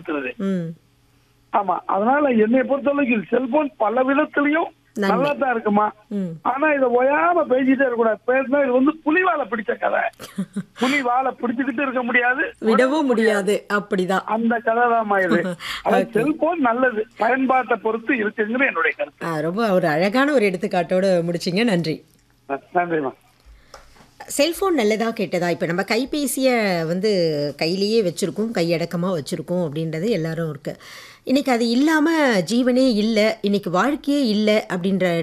இருக்கிறது ம் ஆமா அதனால என்னை பொறுத்தவரைக்கும் செல்போன் பல விதத்திலையும் நன்மை. நல்லா தான் இருக்குமா ம் ஆனா இத ஓயாம பேசிட்டே இருக்கக்கூடாது பேசினா இது வந்து புலி வாழை பிடிச்ச கதை புலி வாழை பிடிச்சுக்கிட்டு இருக்க முடியாது விடவும் முடியாது அப்படிதான் அந்த கதை தான் இது அதாவது செல்போன் நல்லது பயன்பாட்டை பொறுத்து இருக்குங்கிற என்னுடைய கருத்து ஆ, ரொம்ப ஒரு அழகான ஒரு எடுத்துக்காட்டோடு முடிச்சிங்க நன்றி நன்றிமா செல்ஃபோன் நல்லதா கெட்டதா இப்போ நம்ம கைபேசியை வந்து கையிலேயே வச்சுருக்கோம் கையடக்கமாக வச்சுருக்கோம் அப்படின்றது எல்லாரும் இருக்கு இன்றைக்கி அது இல்லாமல் ஜீவனே இல்லை இன்றைக்கி வாழ்க்கையே இல்லை அப்படின்ற